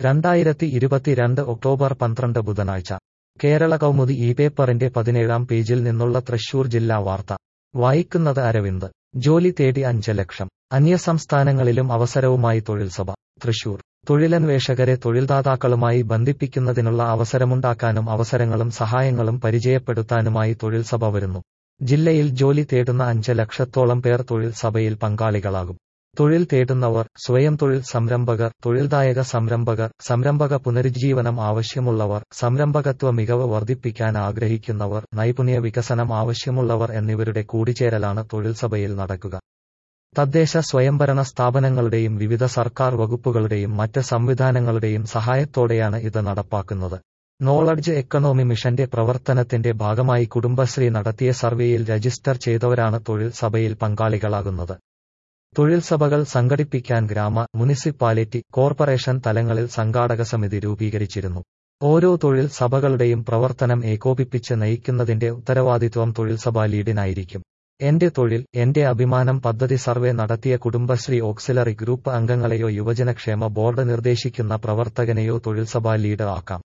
രണ്ടായിരത്തി ഇരുപത്തിരണ്ട് ഒക്ടോബർ പന്ത്രണ്ട് ബുധനാഴ്ച കേരള കൗമുദി ഈ പേപ്പറിന്റെ പതിനേഴാം പേജിൽ നിന്നുള്ള തൃശൂർ ജില്ലാ വാർത്ത വായിക്കുന്നത് അരവിന്ദ് ജോലി തേടി അഞ്ച് ലക്ഷം അന്യസംസ്ഥാനങ്ങളിലും അവസരവുമായി തൊഴിൽ സഭ തൃശൂർ തൊഴിലന്വേഷകരെ തൊഴിൽദാതാക്കളുമായി ബന്ധിപ്പിക്കുന്നതിനുള്ള അവസരമുണ്ടാക്കാനും അവസരങ്ങളും സഹായങ്ങളും പരിചയപ്പെടുത്താനുമായി തൊഴിൽ സഭ വരുന്നു ജില്ലയിൽ ജോലി തേടുന്ന അഞ്ച് ലക്ഷത്തോളം പേർ തൊഴിൽ സഭയിൽ പങ്കാളികളാകും തൊഴിൽ തേടുന്നവർ സ്വയം തൊഴിൽ സംരംഭകർ തൊഴിൽദായക സംരംഭകർ സംരംഭക പുനരുജ്ജീവനം ആവശ്യമുള്ളവർ സംരംഭകത്വ മികവ് വർദ്ധിപ്പിക്കാൻ ആഗ്രഹിക്കുന്നവർ നൈപുണ്യ വികസനം ആവശ്യമുള്ളവർ എന്നിവരുടെ കൂടിച്ചേരലാണ് തൊഴിൽ സഭയിൽ നടക്കുക തദ്ദേശ സ്വയംഭരണ സ്ഥാപനങ്ങളുടെയും വിവിധ സർക്കാർ വകുപ്പുകളുടെയും മറ്റ് സംവിധാനങ്ങളുടെയും സഹായത്തോടെയാണ് ഇത് നടപ്പാക്കുന്നത് നോളഡ്ജ് എക്കണോമി മിഷന്റെ പ്രവർത്തനത്തിന്റെ ഭാഗമായി കുടുംബശ്രീ നടത്തിയ സർവേയിൽ രജിസ്റ്റർ ചെയ്തവരാണ് തൊഴിൽ സഭയിൽ പങ്കാളികളാകുന്നത് തൊഴിൽ സഭകൾ സംഘടിപ്പിക്കാൻ ഗ്രാമ മുനിസിപ്പാലിറ്റി കോർപ്പറേഷൻ തലങ്ങളിൽ സംഘാടക സമിതി രൂപീകരിച്ചിരുന്നു ഓരോ തൊഴിൽ സഭകളുടെയും പ്രവർത്തനം ഏകോപിപ്പിച്ച് നയിക്കുന്നതിന്റെ ഉത്തരവാദിത്വം തൊഴിൽ സഭാ ലീഡിനായിരിക്കും എന്റെ തൊഴിൽ എന്റെ അഭിമാനം പദ്ധതി സർവേ നടത്തിയ കുടുംബശ്രീ ഓക്സിലറി ഗ്രൂപ്പ് അംഗങ്ങളെയോ യുവജനക്ഷേമ ബോർഡ് നിർദ്ദേശിക്കുന്ന പ്രവർത്തകനെയോ തൊഴിൽ സഭാ ലീഡർ ആക്കാം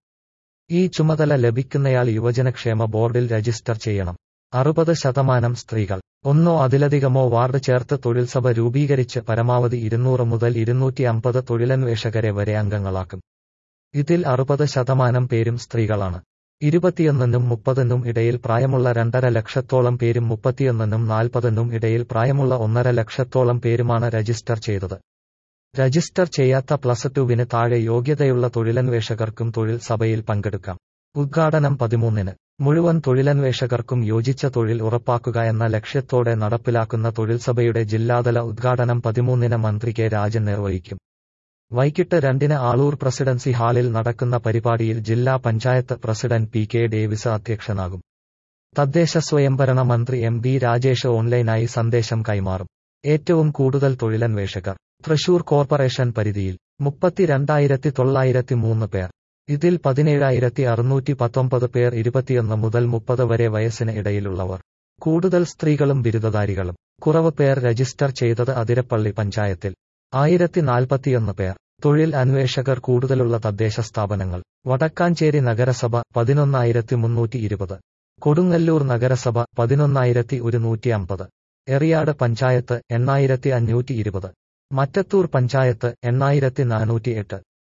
ഈ ചുമതല ലഭിക്കുന്നയാൾ യുവജനക്ഷേമ ബോർഡിൽ രജിസ്റ്റർ ചെയ്യണം അറുപത് ശതമാനം സ്ത്രീകൾ ഒന്നോ അതിലധികമോ വാർഡ് ചേർത്ത് തൊഴിൽ സഭ രൂപീകരിച്ച് പരമാവധി ഇരുന്നൂറ് മുതൽ ഇരുന്നൂറ്റി അമ്പത് തൊഴിലന്വേഷകരെ വരെ അംഗങ്ങളാക്കും ഇതിൽ അറുപത് ശതമാനം പേരും സ്ത്രീകളാണ് ഇരുപത്തിയൊന്നിനും മുപ്പതിനും ഇടയിൽ പ്രായമുള്ള രണ്ടര ലക്ഷത്തോളം പേരും മുപ്പത്തിയൊന്നിനും നാൽപ്പതിനും ഇടയിൽ പ്രായമുള്ള ഒന്നര ലക്ഷത്തോളം പേരുമാണ് രജിസ്റ്റർ ചെയ്തത് രജിസ്റ്റർ ചെയ്യാത്ത പ്ലസ് ടുവിന് താഴെ യോഗ്യതയുള്ള തൊഴിലന്വേഷകർക്കും തൊഴിൽ സഭയിൽ പങ്കെടുക്കാം ഉദ്ഘാടനം പതിമൂന്നിന് മുഴുവൻ തൊഴിലന്വേഷകർക്കും യോജിച്ച തൊഴിൽ ഉറപ്പാക്കുക എന്ന ലക്ഷ്യത്തോടെ നടപ്പിലാക്കുന്ന തൊഴിൽ സഭയുടെ ജില്ലാതല ഉദ്ഘാടനം പതിമൂന്നിന് മന്ത്രി കെ രാജൻ നിർവഹിക്കും വൈകിട്ട് രണ്ടിന് ആളൂർ പ്രസിഡൻസി ഹാളിൽ നടക്കുന്ന പരിപാടിയിൽ ജില്ലാ panchayat president P K Davis അധ്യക്ഷനാകും തദ്ദേശ സ്വയംഭരണ മന്ത്രി എം ബി രാജേഷ് ഓൺലൈനായി സന്ദേശം കൈമാറും ഏറ്റവും കൂടുതൽ തൊഴിലന്വേഷകർ തൃശൂർ കോർപ്പറേഷൻ പരിധിയിൽ മുപ്പത്തിരണ്ടായിരത്തി തൊള്ളായിരത്തി മൂന്ന് പേർ ഇതിൽ പതിനേഴായിരത്തി അറുന്നൂറ്റി പത്തൊമ്പത് പേർ ഇരുപത്തിയൊന്ന് മുതൽ മുപ്പത് വരെ വയസ്സിന് ഇടയിലുള്ളവർ കൂടുതൽ സ്ത്രീകളും ബിരുദധാരികളും കുറവ് പേർ രജിസ്റ്റർ ചെയ്തത് അതിരപ്പള്ളി പഞ്ചായത്തിൽ ആയിരത്തി നാൽപ്പത്തിയൊന്ന് പേർ തൊഴിൽ അന്വേഷകർ കൂടുതലുള്ള തദ്ദേശ സ്ഥാപനങ്ങൾ വടക്കാഞ്ചേരി നഗരസഭ പതിനൊന്നായിരത്തി മുന്നൂറ്റി ഇരുപത് കൊടുങ്ങല്ലൂർ നഗരസഭ പതിനൊന്നായിരത്തി ഒരുന്നൂറ്റി അമ്പത് എറിയാട് പഞ്ചായത്ത് എണ്ണായിരത്തി അഞ്ഞൂറ്റി ഇരുപത് മറ്റത്തൂർ പഞ്ചായത്ത് എണ്ണായിരത്തി നാനൂറ്റി എട്ട്